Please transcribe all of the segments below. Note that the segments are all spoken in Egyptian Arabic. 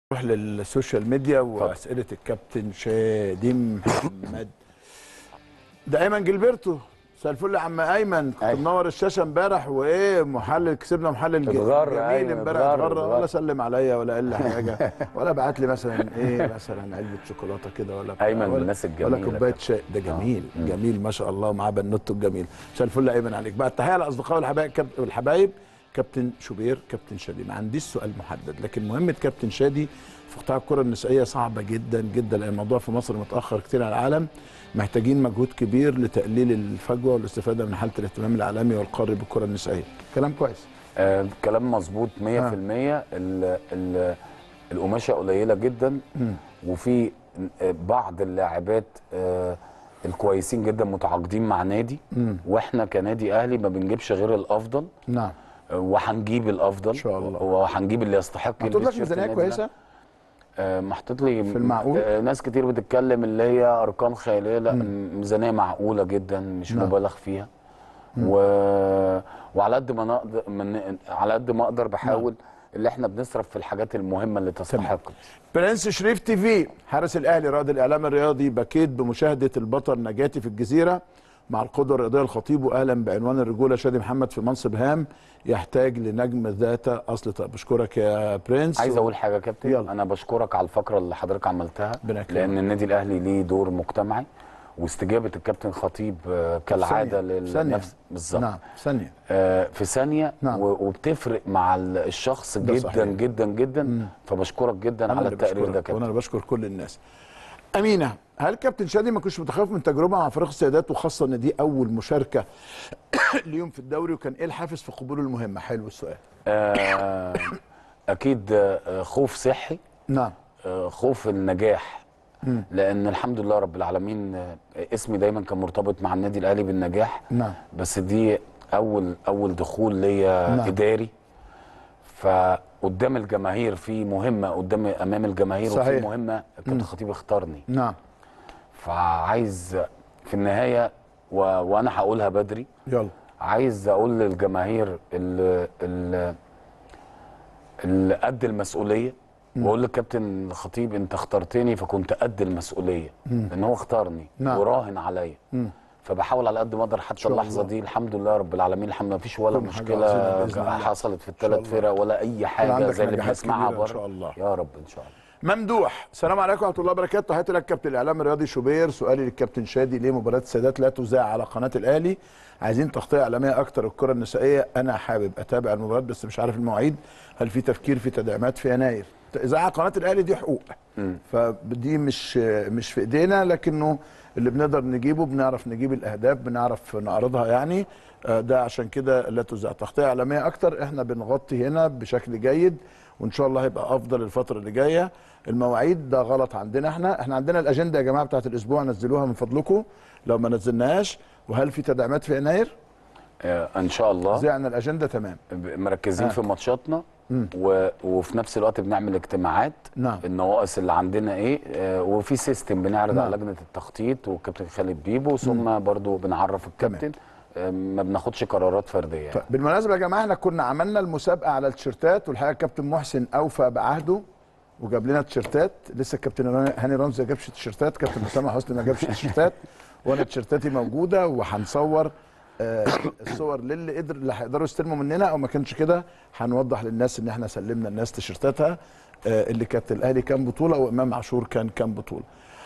نروح للسوشيال ميديا واسئله الكابتن شادي محمد ده ايمن جilberto مساء الفل يا عم ايمن كنت أيوة. منور الشاشه امبارح وايه محلل كسبنا محلل ج- اتغر جميل أيمن، امبارح اتغر، اتغر اتغر. ولا سلم عليا ولا قال لي حاجه ولا بعت لي مثلا ايه مثلا علبه شوكولاته كده ولا بتاع، أيمن من ولا- الناس ولا الجميلة كوبايه كده. شاي ده جميل جميل ما شاء الله ومعاه بنوته الجميل مساء الفل يا ايمن عليك بقى التحيه للاصدقاء والحبايب كاب- والحبايب كابتن شوبير كابتن شادي ما عنديش سؤال محدد لكن مهمه كابتن شادي في قطاع الكره النسائيه صعبه جدا جدا لان الموضوع في مصر متاخر كتير على العالم محتاجين مجهود كبير لتقليل الفجوه والاستفاده من حاله الاهتمام العالمي والقاري بالكره النسائيه كلام كويس آه كلام مظبوط 100% ال ال القماشه قليله جدا وفي آه، بعض اللاعبات آه الكويسين جدا متعاقدين مع نادي واحنا كنادي اهلي ما بنجيبش غير الافضل نعم آه، وهنجيب الافضل إن شاء الله. وهنجيب اللي يستحق محطوط يلبس لك تيشيرت ميزانيه النادي ده. كويسه آه، محطوط لي في المعقول؟ آه، ناس كتير بتتكلم اللي هي ارقام خياليه لا ميزانيه معقوله جدا مش نعم. مبالغ فيها و... وعلى قد ما نقدر من... على قد ما اقدر بحاول اللي احنا بنصرف في الحاجات المهمه اللي تستحق برنس شريف تي في حارس الاهلي رائد الاعلام الرياضي بكيت بمشاهده البطل نجاتي في الجزيره مع القدوه الرياضيه الخطيب واهلا بعنوان الرجوله شادي محمد في منصب هام يحتاج لنجم ذات اصل طيب بشكرك يا برنس عايز اقول حاجه يا كابتن يلا. انا بشكرك على الفقره اللي حضرتك عملتها ربنا يكرمك. لان النادي الاهلي ليه دور مجتمعي واستجابه الكابتن خطيب آه، كالعاده ثانية. للنفس بالظبط نعم ثانيه آه، في ثانيه نعم. و- وبتفرق مع ال- الشخص ده جدا صحيح. جدا جدا فبشكرك جدا انا على اللي التقرير ده بشكرك كابتن وانا اللي بشكر كل الناس امينه هل كابتن شادي ما كنتش متخوف من تجربه مع فريق السيدات وخاصه ان دي اول مشاركه ليهم في الدوري وكان ايه الحافز في قبوله المهمه حلو السؤال آه، اكيد آه، خوف صحي نعم آه، خوف النجاح لان الحمد لله رب العالمين آه، اسمي دايما كان مرتبط مع النادي الاهلي بالنجاح نعم بس دي اول اول دخول ليا نعم. اداري فقدام الجماهير في مهمه قدام امام الجماهير صحيح. وفي مهمه كابتن خطيب اختارني نعم فعايز في النهايه و... وانا هقولها بدري يلا عايز اقول للجماهير اللي, اللي, اللي قد المسؤوليه واقول للكابتن الخطيب انت اخترتني فكنت قد المسؤوليه لان هو اختارني نعم. وراهن عليا فبحاول على قد ما اقدر حتى شاء اللحظه الله. دي الحمد لله رب العالمين الحمد لله مفيش ولا كل حاجة عظيمة مشكله بإذن الله. حصلت في إن شاء الثلاث الله. فرق ولا اي حاجه عندك زي اللي نجاحات بنسمعها كبيرة إن بره شاء الله. يا رب ان شاء الله ممدوح السلام عليكم ورحمه الله وبركاته تحياتي لك كابتن الاعلام الرياضي شوبير سؤالي للكابتن شادي ليه مباراه السادات لا تذاع على قناه الاهلي عايزين تغطيه اعلاميه اكتر الكره النسائيه انا حابب اتابع المباراه بس مش عارف المواعيد هل في تفكير في تدعيمات في يناير اذاعه قناه الاهلي دي حقوق فدي مش مش في ايدينا لكنه اللي بنقدر نجيبه بنعرف نجيب الاهداف بنعرف نعرضها يعني آه، ده عشان كده لا تذاع تغطيه اعلاميه اكتر احنا بنغطي هنا بشكل جيد وان شاء الله هيبقى افضل الفتره اللي جايه المواعيد ده غلط عندنا احنا احنا عندنا الاجنده يا جماعه بتاعت الاسبوع نزلوها من فضلكم لو ما نزلناهاش وهل في تدعيمات في يناير آه ان شاء الله زعنا الاجنده تمام مركزين آه. في ماتشاتنا و... وفي نفس الوقت بنعمل اجتماعات نعم. النواقص اللي عندنا ايه آه وفي سيستم بنعرض نعم. على لجنه التخطيط والكابتن خالد بيبو ثم برضو بنعرف الكابتن آه ما بناخدش قرارات فرديه يعني. طيب بالمناسبه يا جماعه احنا كنا عملنا المسابقه على التيشيرتات والحقيقه الكابتن محسن اوفى بعهده وجاب لنا تيشيرتات لسه الكابتن هاني رمزي ما جابش تيشيرتات كابتن اسامه حسني ما جابش تيشيرتات وانا تيشيرتاتي موجوده وهنصور آه، الصور للي قدر اللي هيقدروا يستلموا مننا او ما كانش كده هنوضح للناس ان احنا سلمنا الناس تيشيرتاتها آه، اللي كانت الاهلي كام بطوله وامام عاشور كان كام بطوله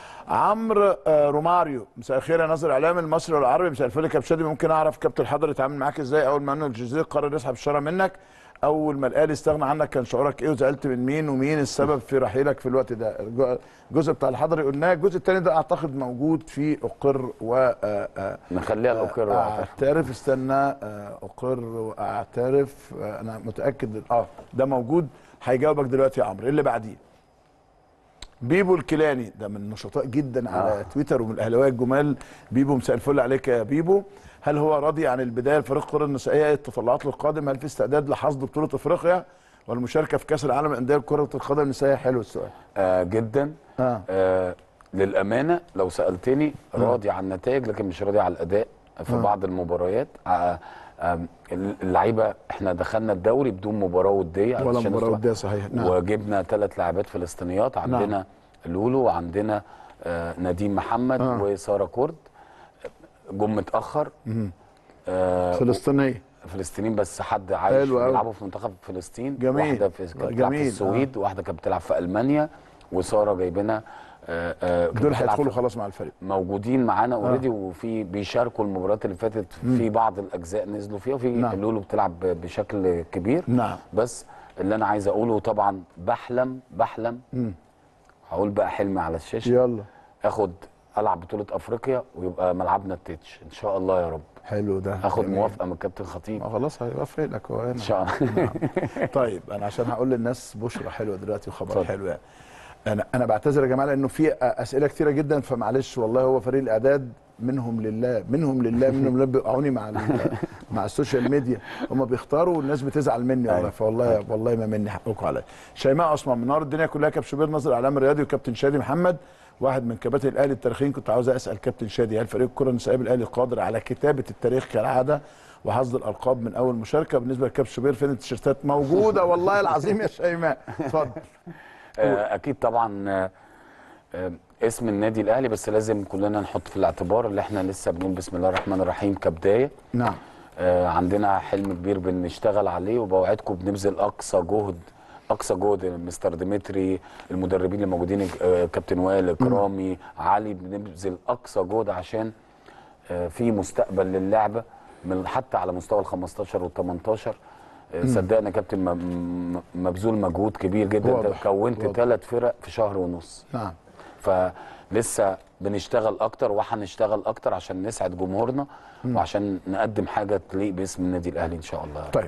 عمرو آه، روماريو مساء الخير يا ناظر اعلام المصري والعربي مساء الفل يا كابتن شادي ممكن اعرف كابتن الحضري يتعامل معاك ازاي اول ما انه الجزيره قرر يسحب الشاره منك اول ما الاهلي استغنى عنك كان شعورك ايه وزعلت من مين ومين السبب في رحيلك في الوقت ده الج- الجزء بتاع الحضري قلناه الجزء الثاني ده اعتقد موجود في اقر و آه، آه، نخليها الاوكر واعترف اعترف استنى آه، اقر واعترف آه، انا متاكد اه ده موجود هيجاوبك دلوقتي يا عمرو إيه اللي بعديه بيبو الكيلاني ده من نشطاء جدا على آه. تويتر ومن الاهلاويه الجمال بيبو مساء الفل عليك يا بيبو هل هو راضي عن البدايه لفريق الكره النسائيه التطلعات للقادم هل في استعداد لحصد بطوله افريقيا والمشاركه في كاس العالم للانديه كره القدم النسائيه حلو السؤال آه جدا اه آه للامانه لو سالتني راضي عن النتائج لكن مش راضي على الاداء في آه. بعض المباريات آه آم، اللعيبه احنا دخلنا الدوري بدون مباراه وديه ولا علشان مباراه نطلع. وديه صحيح نعم وجبنا ثلاث لاعبات فلسطينيات عندنا لولو وعندنا آه نادين محمد آه. وساره كرد جم متاخر آه فلسطينيه فلسطينيين بس حد عايش حلو أوي. بيلعبوا في منتخب فلسطين جميل. واحده في كانت بتلعب في جميل. السويد واحده كانت بتلعب في المانيا وساره جايبينها آه آه كانت دول بتلعب هيدخلوا في- خلاص مع الفريق موجودين معانا اوريدي وفي بيشاركوا المباريات اللي فاتت في بعض الاجزاء نزلوا فيها وفي نعم. لولو بتلعب ب- بشكل كبير نعم بس اللي انا عايز اقوله طبعا بحلم بحلم هقول بقى حلمي على الشاشه يلا اخد العب بطوله افريقيا ويبقى ملعبنا التتش ان شاء الله يا رب حلو ده اخد جميل. موافقه من الكابتن خطيب ما خلاص هيوافق لك هو هنا ان شاء الله طيب انا عشان هقول للناس بشرى حلوه دلوقتي وخبر اتفضل. حلو يعني انا انا بعتذر يا جماعه لانه في اسئله كتيره جدا فمعلش والله هو فريق الاعداد منهم لله منهم لله منهم لله بيوقعوني مع ال- مع السوشيال ميديا هم بيختاروا والناس بتزعل مني والله أيوة. فوالله والله ما مني حقكم عليا شيماء عثمان منار الدنيا كلها كابتن شوبير ناظر الاعلام الرياضي وكابتن شادي محمد واحد من كباتن الاهلي التاريخيين كنت عاوز اسال كابتن شادي هل فريق الكره النسائيه بالاهلي قادر على كتابه التاريخ كالعاده وحصد الالقاب من اول مشاركه بالنسبه لكابتن شوبير فين التيشيرتات موجوده والله العظيم يا شيماء اتفضل آه، اكيد طبعا آه، آه، اسم النادي الاهلي بس لازم كلنا نحط في الاعتبار اللي احنا لسه بنقول بسم الله الرحمن الرحيم كبدايه نعم آه، عندنا حلم كبير بنشتغل عليه وبوعدكم بنبذل اقصى جهد اقصى جهد مستر ديمتري المدربين اللي موجودين آه، كابتن وائل اكرامي علي بنبذل اقصى جهد عشان آه، في مستقبل للعبه من حتى على مستوى ال 15 وال 18 آه، صدقني يا كابتن م- م- مبذول مجهود كبير جدا انت واضح، كونت واضح. ثلاث فرق في شهر ونص نعم فلسه بنشتغل اكتر وهنشتغل اكتر عشان نسعد جمهورنا وعشان نقدم حاجه تليق باسم النادي الاهلي ان شاء الله طيب